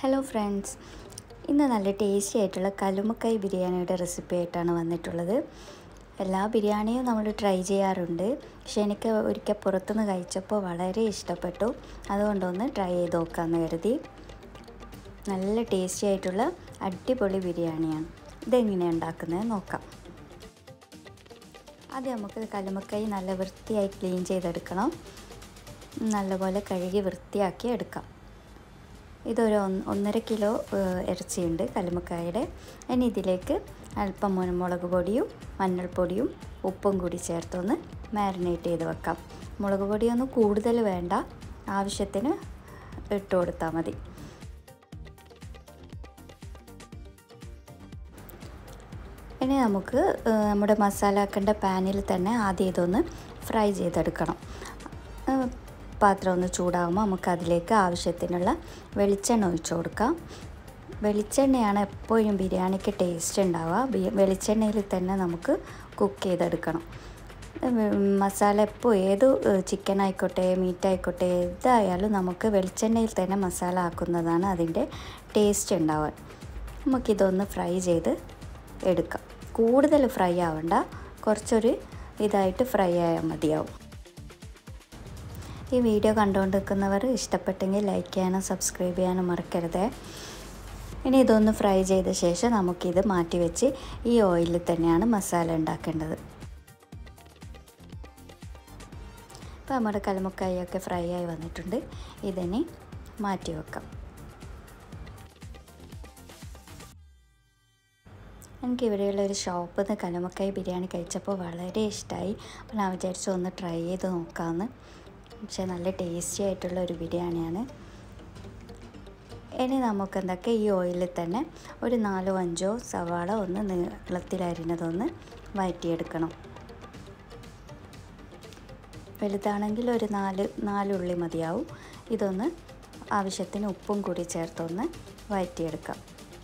hello friends ഇന്ന് നല്ല tasty ആയിട്ടുള്ള കലുമക്കായ് ബിരിയാണിയുടെ റെസിപ്പി ആയിട്ടാണ് വന്നിട്ടുള്ളത് എല്ലാ ബിരിയാണിയും നമ്മൾ ട്രൈ ചെയ്യാറുണ്ട് പക്ഷെ എനിക്ക് ഒരിക്കൽ പുറത്തുനിന്ന് കഴിച്ചപ്പോൾ വളരെ ഇഷ്ടപ്പെട്ടു അതുകൊണ്ടൊന്ന് ട്രൈ ചെയ്ത് നോക്കാമെന്ന് കരുതി നല്ല ടേസ്റ്റി ആയിട്ടുള്ള അടിപൊളി ബിരിയാണിയാണ് ഇതെങ്ങനെയാണ് ഉണ്ടാക്കുന്നത് നോക്കാം ആദ്യം നമുക്ക് കലുമക്കായി നല്ല വൃത്തിയായി ക്ലീൻ ചെയ്തെടുക്കണം നല്ലപോലെ കഴുകി വൃത്തിയാക്കി എടുക്കാം ഇതൊരു ഒന്നര കിലോ ഇറച്ചിയുണ്ട് കല്ലുമ്മക്കായുടെ ഇനി ഇതിലേക്ക് അല്പം മുളക് പൊടിയും മഞ്ഞൾപ്പൊടിയും ഉപ്പും കൂടി ചേർത്തൊന്ന് മാരിനേറ്റ് ചെയ്ത് വെക്കാം മുളക് പൊടിയൊന്നും കൂടുതൽ വേണ്ട ആവശ്യത്തിന് ഇട്ട് കൊടുത്താൽ മതി ഇനി നമുക്ക് നമ്മുടെ മസാല ആക്കേണ്ട പാനിൽ തന്നെ ആദ്യം ഇതൊന്ന് ഫ്രൈ ചെയ്തെടുക്കണം പാത്രം ഒന്ന് ചൂടാകുമ്പോൾ നമുക്ക് അതിലേക്ക് ആവശ്യത്തിനുള്ള വെളിച്ചെണ്ണ ഒഴിച്ചു കൊടുക്കാം വെളിച്ചെണ്ണയാണ് എപ്പോഴും ബിരിയാണിക്ക് ടേസ്റ്റ് ഉണ്ടാവുക വെളിച്ചെണ്ണയിൽ തന്നെ നമുക്ക് കുക്ക് ചെയ്തെടുക്കണം മസാല എപ്പോൾ ഏത് ചിക്കൻ ആയിക്കോട്ടെ മീറ്റ് ആയിക്കോട്ടെ ഏതായാലും നമുക്ക് വെളിച്ചെണ്ണയിൽ തന്നെ മസാല ആക്കുന്നതാണ് അതിൻ്റെ ടേസ്റ്റ് ഉണ്ടാവാൻ നമുക്കിതൊന്ന് ഫ്രൈ ചെയ്ത് എടുക്കാം കൂടുതൽ ഫ്രൈ ആവണ്ട കുറച്ചൊരു ഇതായിട്ട് ഫ്രൈ ആയാൽ മതിയാവും ഈ വീഡിയോ കണ്ടുകൊണ്ടിരിക്കുന്നവർ ഇഷ്ടപ്പെട്ടെങ്കിൽ ലൈക്ക് ചെയ്യാനും സബ്സ്ക്രൈബ് ചെയ്യാനും മറക്കരുത് ഇനി ഇതൊന്ന് ഫ്രൈ ചെയ്ത ശേഷം നമുക്കിത് മാറ്റി വെച്ച് ഈ ഓയിലിൽ തന്നെയാണ് മസാല ഉണ്ടാക്കേണ്ടത് ഇപ്പോൾ നമ്മുടെ കലമുക്കായൊക്കെ ഫ്രൈ ആയി വന്നിട്ടുണ്ട് ഇതിനെ മാറ്റി വെക്കാം എനിക്ക് ഇവിടെയുള്ള ഒരു ഷോപ്പിൽ നിന്ന് കലമക്കായി ബിരിയാണി കഴിച്ചപ്പോൾ വളരെ ഇഷ്ടമായി അപ്പോൾ ഞാൻ വിചാരിച്ചു ഒന്ന് ട്രൈ ചെയ്ത് നോക്കാമെന്ന് പക്ഷേ നല്ല ടേസ്റ്റി ആയിട്ടുള്ള ഒരു ബിരിയാണിയാണ് ഇനി നമുക്ക് എന്തൊക്കെ ഈ ഓയിലിൽ തന്നെ ഒരു നാലോ അഞ്ചോ സവാള ഒന്ന് നീളത്തിലരിഞ്ഞതൊന്ന് വഴറ്റിയെടുക്കണം വലുതാണെങ്കിൽ ഒരു നാല് നാലുള്ളി മതിയാവും ഇതൊന്ന് ആവശ്യത്തിന് ഉപ്പും കൂടി ചേർത്തൊന്ന് വഴറ്റിയെടുക്കാം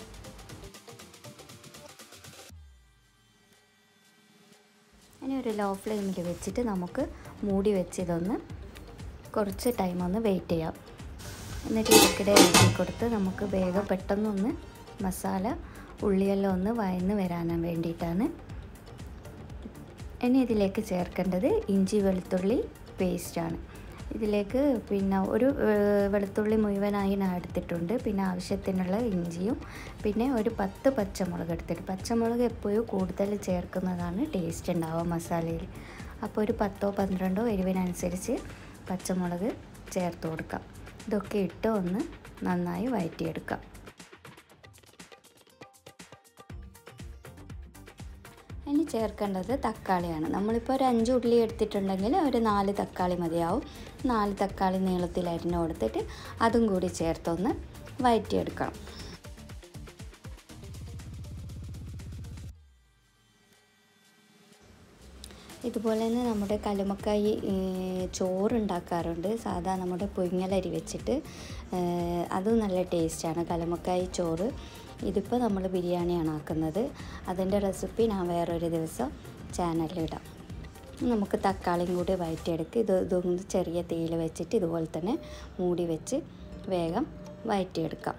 ഇനി ഒരു ലോ ഫ്ലെയിമിൽ വെച്ചിട്ട് നമുക്ക് മൂടി വെച്ച് ഇതൊന്ന് കുറച്ച് ടൈം ഒന്ന് വെയിറ്റ് ചെയ്യാം എന്നിട്ട് ഇടയ്ക്കിടെ ഇളക്കി കൊടുത്ത് നമുക്ക് വേഗം പെട്ടെന്നൊന്ന് മസാല ഉള്ളിയെല്ലാം ഒന്ന് വയന്ന് വരാൻ വേണ്ടിയിട്ടാണ് ഇനി ഇതിലേക്ക് ചേർക്കേണ്ടത് ഇഞ്ചി വെളുത്തുള്ളി പേസ്റ്റാണ് ഇതിലേക്ക് പിന്നെ ഒരു വെളുത്തുള്ളി മുഴുവനായി ഞാൻ എടുത്തിട്ടുണ്ട് പിന്നെ ആവശ്യത്തിനുള്ള ഇഞ്ചിയും പിന്നെ ഒരു പത്ത് പച്ചമുളക് എടുത്തിട്ട് പച്ചമുളക് എപ്പോഴും കൂടുതൽ ചേർക്കുന്നതാണ് ടേസ്റ്റ് ഉണ്ടാവുക മസാലയിൽ അപ്പോൾ ഒരു പത്തോ പന്ത്രണ്ടോ എരിവിനനുസരിച്ച് പച്ചമുളക് ചേർത്ത് കൊടുക്കാം ഇതൊക്കെ ഇട്ട് ഒന്ന് നന്നായി വഴറ്റിയെടുക്കാം ഇനി ചേർക്കേണ്ടത് തക്കാളിയാണ് നമ്മളിപ്പോൾ ഒരു അഞ്ച് ഉള്ളി എടുത്തിട്ടുണ്ടെങ്കിൽ ഒരു നാല് തക്കാളി മതിയാവും നാല് തക്കാളി നീളത്തിൽ അരിഞ്ഞ് കൊടുത്തിട്ട് അതും കൂടി ചേർത്തൊന്ന് വഴറ്റിയെടുക്കണം ഇതുപോലെ തന്നെ നമ്മുടെ കലുമക്കായി ചോറുണ്ടാക്കാറുണ്ട് സാധാ നമ്മുടെ പുഴുങ്ങലരി വെച്ചിട്ട് അതും നല്ല ടേസ്റ്റാണ് കലുമക്കായി ചോറ് ഇതിപ്പോൾ നമ്മൾ ബിരിയാണിയാണ് ആക്കുന്നത് അതിൻ്റെ റെസിപ്പി ഞാൻ വേറൊരു ദിവസം ചാനലിലിടാം നമുക്ക് തക്കാളിയും കൂടി വഴറ്റിയെടുക്കുക ഇത് ഇതൊന്ന് ചെറിയ തീയിൽ വെച്ചിട്ട് ഇതുപോലെ തന്നെ മൂടി വെച്ച് വേഗം വഴറ്റിയെടുക്കാം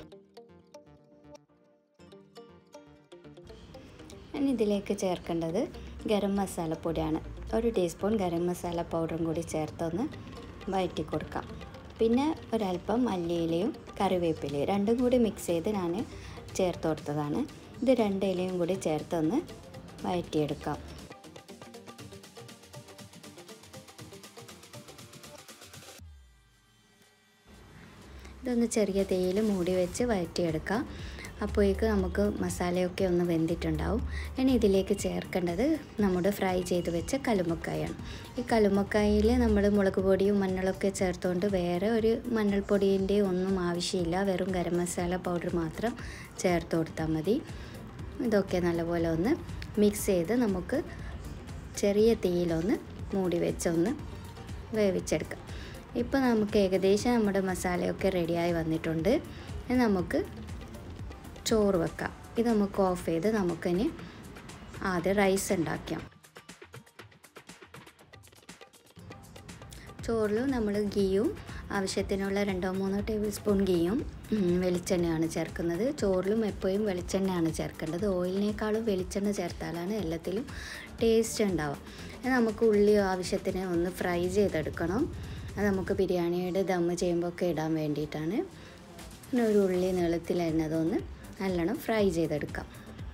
ഇനി ഇതിലേക്ക് ചേർക്കേണ്ടത് ഗരം മസാലപ്പൊടിയാണ് ഒരു ടീസ്പൂൺ ഗരം മസാല പൗഡറും കൂടി ചേർത്തൊന്ന് വഴറ്റി കൊടുക്കാം പിന്നെ ഒരല്പം മല്ലിയിലയും കറിവേപ്പിലയും രണ്ടും കൂടി മിക്സ് ചെയ്ത് ഞാൻ ചേർത്ത് കൊടുത്തതാണ് ഇത് രണ്ട് ഇലയും കൂടി ചേർത്തൊന്ന് വഴറ്റിയെടുക്കാം ഇതൊന്ന് ചെറിയ തീയിൽ മൂടി വെച്ച് വഴറ്റിയെടുക്കാം അപ്പോഴേക്ക് നമുക്ക് മസാലയൊക്കെ ഒന്ന് വെന്തിട്ടുണ്ടാവും ഇനി ഇതിലേക്ക് ചേർക്കേണ്ടത് നമ്മുടെ ഫ്രൈ ചെയ്ത് വെച്ച കലുമക്കായാണ് ഈ കലുമക്കായിൽ നമ്മൾ മുളക് പൊടിയും മഞ്ഞളൊക്കെ ചേർത്തുകൊണ്ട് വേറെ ഒരു മഞ്ഞൾപ്പൊടിൻ്റെ ഒന്നും ആവശ്യമില്ല വെറും ഗരം മസാല പൗഡർ മാത്രം ചേർത്ത് കൊടുത്താൽ മതി ഇതൊക്കെ നല്ലപോലെ ഒന്ന് മിക്സ് ചെയ്ത് നമുക്ക് ചെറിയ തീയിലൊന്ന് മൂടി വെച്ചൊന്ന് വേവിച്ചെടുക്കാം ഇപ്പോൾ നമുക്ക് ഏകദേശം നമ്മുടെ മസാലയൊക്കെ റെഡിയായി വന്നിട്ടുണ്ട് നമുക്ക് ചോറ് വെക്കാം ഇത് നമുക്ക് ഓഫ് ചെയ്ത് നമുക്കിനി ആദ്യം റൈസ് ഉണ്ടാക്കാം ചോറിൽ നമ്മൾ ഗീയും ആവശ്യത്തിനുള്ള രണ്ടോ മൂന്നോ ടേബിൾ സ്പൂൺ ഗീയും ഉം, വെളിച്ചെണ്ണയാണ് ചേർക്കുന്നത് ചോറിലും എപ്പോഴും വെളിച്ചെണ്ണയാണ് ചേർക്കേണ്ടത് ഓയിലിനേക്കാളും വെളിച്ചെണ്ണ ചേർത്താലാണ് എല്ലാത്തിലും ടേസ്റ്റ് ഉണ്ടാവുക ഇനി നമുക്ക് ഉള്ളി ആവശ്യത്തിന് ഒന്ന് ഫ്രൈ ചെയ്തെടുക്കണം അത് നമുക്ക് ബിരിയാണിയുടെ ദമ്മ് ചെയ്യുമ്പോൾ ഒക്കെ ഇടാൻ വേണ്ടിയിട്ടാണ് പിന്നെ ഒരു ഉള്ളി നീളത്തിൽ അരിഞ്ഞതൊന്ന് നല്ലോണം ഫ്രൈ ചെയ്തെടുക്കാം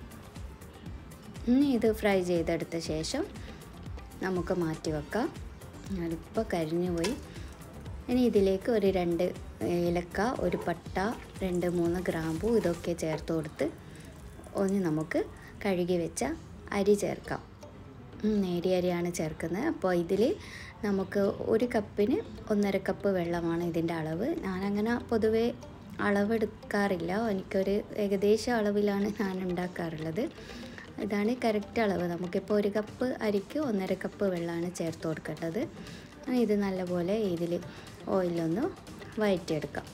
ഇനി ഇത് ഫ്രൈ ചെയ്തെടുത്ത ശേഷം നമുക്ക് മാറ്റി വെക്കാം ഞാനിപ്പോൾ കരിഞ്ഞു പോയി ഇനി ഇതിലേക്ക് ഒരു രണ്ട് ഏലക്ക ഒരു പട്ട രണ്ട് മൂന്ന് ഗ്രാമ്പു ഇതൊക്കെ ചേർത്ത് കൊടുത്ത് ഒന്ന് നമുക്ക് കഴുകി വെച്ച അരി ചേർക്കാം ഉം, നേരിയ അരിയാണ് ചേർക്കുന്നത് അപ്പോൾ ഇതിൽ നമുക്ക് ഒരു കപ്പിന് ഒന്നര കപ്പ് വെള്ളമാണ് ഇതിൻ്റെ അളവ് ഞാനങ്ങനെ പൊതുവേ അളവെടുക്കാറില്ല എനിക്കൊരു ഏകദേശം അളവിലാണ് ഞാൻ ഉണ്ടാക്കാറുള്ളത് ഇതാണ് കറക്റ്റ് അളവ് നമുക്കിപ്പോൾ ഒരു കപ്പ് അരിക്ക് ഒന്നര കപ്പ് വെള്ളമാണ് ചേർത്ത് കൊടുക്കേണ്ടത് ഇത് നല്ലപോലെ ഇതിൽ ഓയിലൊന്ന് വഴറ്റിയെടുക്കാം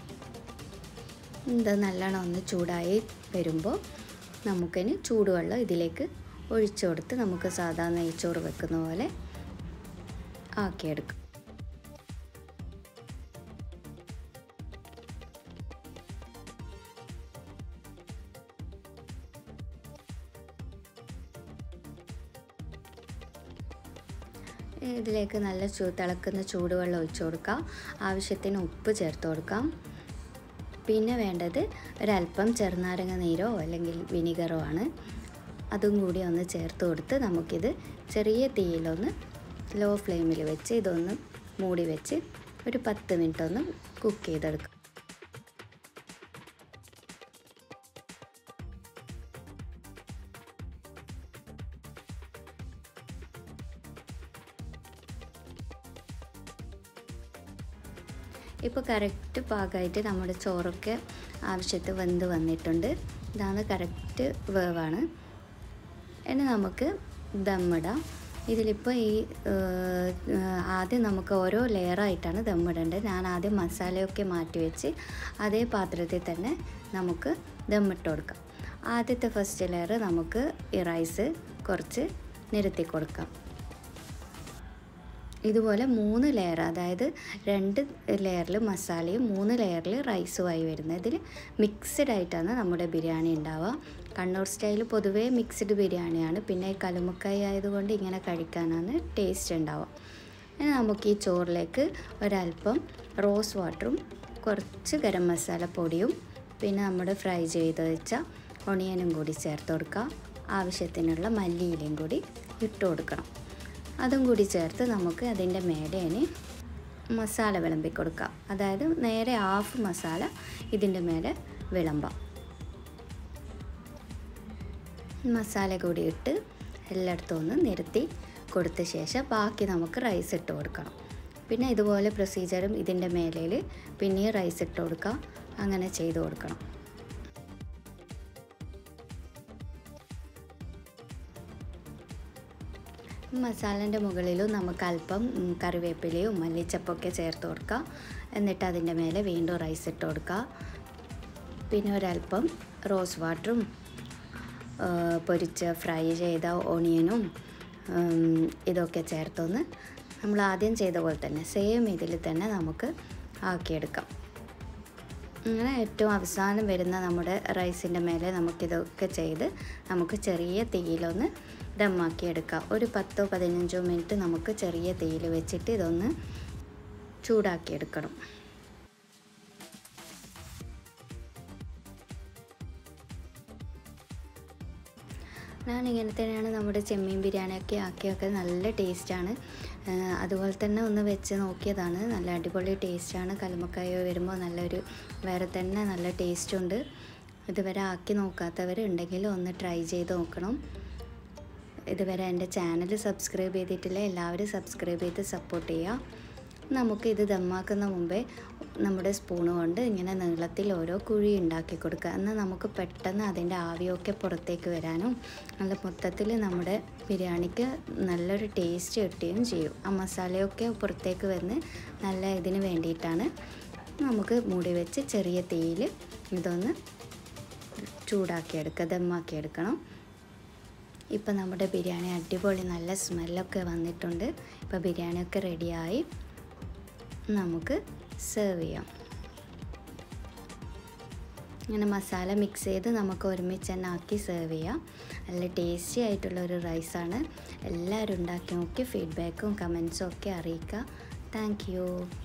ഇത് നല്ലോണം ഒന്ന് ചൂടായി വരുമ്പോൾ നമുക്കിനി ചൂടുവെള്ളം ഇതിലേക്ക് ഒഴിച്ചു കൊടുത്ത് നമുക്ക് സാധാരണ നെയ്ച്ചോറ് വെക്കുന്ന പോലെ ആക്കിയെടുക്കാം ഇതിലേക്ക് നല്ല ചൂ തിളക്കുന്ന ചൂടുവെള്ളം ഒഴിച്ചു കൊടുക്കാം ആവശ്യത്തിന് ഉപ്പ് ചേർത്ത് കൊടുക്കാം പിന്നെ വേണ്ടത് ഒരല്പം ചെറുനാരങ്ങ നീരോ അല്ലെങ്കിൽ വിനിഗറോ ആണ് അതും കൂടി ഒന്ന് ചേർത്ത് കൊടുത്ത് നമുക്കിത് ചെറിയ തീയിലൊന്ന് ലോ ഫ്ലെയിമിൽ വെച്ച് ഇതൊന്ന് മൂടി വെച്ച് ഒരു പത്ത് മിനിറ്റ് ഒന്ന് കുക്ക് ചെയ്തെടുക്കാം ഇപ്പോൾ കറക്റ്റ് പാകമായിട്ട് നമ്മുടെ ചോറൊക്കെ ആവശ്യത്തിന് വെന്ത് വന്നിട്ടുണ്ട് ഇതാണ് കറക്റ്റ് വേവാണ് ഇനി നമുക്ക് ദമ്മിടാം ഇതിലിപ്പോൾ ഈ ഏഹ്, ഏഹ്, ആദ്യം നമുക്ക് ഓരോ ലെയറായിട്ടാണ് ദമ്മിടേണ്ടത് ഞാൻ ആദ്യം മസാലയൊക്കെ മാറ്റി വെച്ച് അതേ പാത്രത്തിൽ തന്നെ നമുക്ക് ദമ്മിട്ട് കൊടുക്കാം ആദ്യത്തെ ഫസ്റ്റ് ലെയർ നമുക്ക് ഈ റൈസ് കുറച്ച് നിരത്തി കൊടുക്കാം ഇതുപോലെ മൂന്ന് ലെയർ അതായത് രണ്ട് ലെയറിൽ മസാലയും മൂന്ന് ലെയറിൽ റൈസുമായി വരുന്നത് ഇതിൽ മിക്സ്ഡ് ആയിട്ടാണ് നമ്മുടെ ബിരിയാണി ഉണ്ടാവുക കണ്ണൂർ സ്റ്റൈൽ പൊതുവേ മിക്സ്ഡ് ബിരിയാണിയാണ് പിന്നെ ഈ കലുമക്കായി ആയതുകൊണ്ട് ഇങ്ങനെ കഴിക്കാനാണ് ടേസ്റ്റ് ഉണ്ടാവുക ഇനി നമുക്ക് ഈ ചോറിലേക്ക് ഒരല്പം റോസ് വാട്ടറും കുറച്ച് ഗരം മസാല പൊടിയും പിന്നെ നമ്മുടെ ഫ്രൈ ചെയ്ത് വെച്ച ഒണിയനും കൂടി ചേർത്ത് കൊടുക്കുക ആവശ്യത്തിനുള്ള മല്ലിയിലയും കൂടി ഇട്ട് കൊടുക്കണം അതും കൂടി ചേർത്ത് നമുക്ക് അതിൻ്റെ മേലേന് മസാല വിളമ്പി കൊടുക്കാം അതായത് നേരെ ഹാഫ് മസാല ഇതിൻ്റെ മേലെ വിളമ്പാം മസാല കൂടി ഇട്ട് എല്ലായിടത്തും ഒന്ന് നിരത്തി കൊടുത്ത ശേഷം ബാക്കി നമുക്ക് റൈസ് ഇട്ട് കൊടുക്കണം പിന്നെ ഇതുപോലെ പ്രൊസീജിയറും ഇതിൻ്റെ മേലയിൽ പിന്നെയും റൈസ് ഇട്ട് കൊടുക്കാം അങ്ങനെ ചെയ്ത് കൊടുക്കണം മസാലൻ്റെ മുകളിലും നമുക്ക് അല്പം ഉം, കറിവേപ്പിലയും മല്ലിച്ചപ്പൊക്കെ ചേർത്ത് കൊടുക്കുക എന്നിട്ട് അതിൻ്റെ മേലെ വീണ്ടും റൈസ് ഇട്ട് കൊടുക്കുക പിന്നെ ഒരല്പം റോസ് വാട്ടറും ആ, പൊരിച്ച് ഫ്രൈ ചെയ്ത ഓണിയനും ഉം, ഇതൊക്കെ ചേർത്തൊന്ന് നമ്മൾ ആദ്യം ചെയ്ത പോലെ തന്നെ സെയിം ഇതിൽ തന്നെ നമുക്ക് ആക്കിയെടുക്കാം അങ്ങനെ ഏറ്റവും അവസാനം വരുന്ന നമ്മുടെ റൈസിൻ്റെ മേലെ നമുക്കിതൊക്കെ ചെയ്ത് നമുക്ക് ചെറിയ തീയിലൊന്ന് ദമ്മാക്കി എടുക്കാം ഒരു പത്തോ പതിനഞ്ചോ മിനിറ്റ് നമുക്ക് ചെറിയ തീയിൽ വെച്ചിട്ട് ഇതൊന്ന് ചൂടാക്കി എടുക്കണം ഞാൻ ഇങ്ങനെ തന്നെയാണ് നമ്മുടെ ചെമ്മീൻ ബിരിയാണിയൊക്കെ ആക്കിയൊക്കെ നല്ല ടേസ്റ്റാണ് അതുപോലെ തന്നെ ഒന്ന് വെച്ച് നോക്കിയതാണ് നല്ല അടിപൊളി ടേസ്റ്റാണ് കലുമക്കായ വരുമ്പോൾ നല്ലൊരു വേറെ തന്നെ നല്ല ടേസ്റ്റുണ്ട് ഇതുവരെ ആക്കി നോക്കാത്തവരുണ്ടെങ്കിൽ ഒന്ന് ട്രൈ ചെയ്ത് നോക്കണം ഇതുവരെ എൻ്റെ ചാനൽ സബ്സ്ക്രൈബ് ചെയ്തിട്ടില്ല എല്ലാവരും സബ്സ്ക്രൈബ് ചെയ്ത് സപ്പോർട്ട് ചെയ്യുക നമുക്ക് ഇത് ദമ്മാക്കുന്ന മുമ്പേ നമ്മുടെ സ്പൂൺ കൊണ്ട് ഇങ്ങനെ നീളത്തിൽ ഓരോ കുഴി ഉണ്ടാക്കി കൊടുക്കുക എന്നാൽ നമുക്ക് പെട്ടെന്ന് അതിൻ്റെ ആവിയൊക്കെ പുറത്തേക്ക് വരാനും നല്ല മൊത്തത്തിൽ നമ്മുടെ ബിരിയാണിക്ക് നല്ലൊരു ടേസ്റ്റ് കിട്ടുകയും ചെയ്യും ആ മസാലയൊക്കെ പുറത്തേക്ക് വന്ന് നല്ല ഇതിന് വേണ്ടിയിട്ടാണ് നമുക്ക് മൂടി വെച്ച് ചെറിയ തീയിൽ ഇതൊന്ന് ചൂടാക്കിയെടുക്കുക ദമ്മാക്കിയെടുക്കണം ഇപ്പം നമ്മുടെ ബിരിയാണി അടിപൊളി നല്ല സ്മെല്ലൊക്കെ വന്നിട്ടുണ്ട് ഇപ്പോൾ ബിരിയാണിയൊക്കെ റെഡിയായി നമുക്ക് സെർവ് ചെയ്യാം ഇങ്ങനെ മസാല മിക്സ് ചെയ്ത് നമുക്ക് ഒരുമിച്ച് തന്നെ ആക്കി സെർവ് ചെയ്യാം നല്ല ടേസ്റ്റി ആയിട്ടുള്ള ഒരു റൈസാണ് എല്ലാവരും ഉണ്ടാക്കി നോക്കി ഫീഡ്ബാക്കും കമൻസും ഒക്കെ അറിയിക്കുക താങ്ക്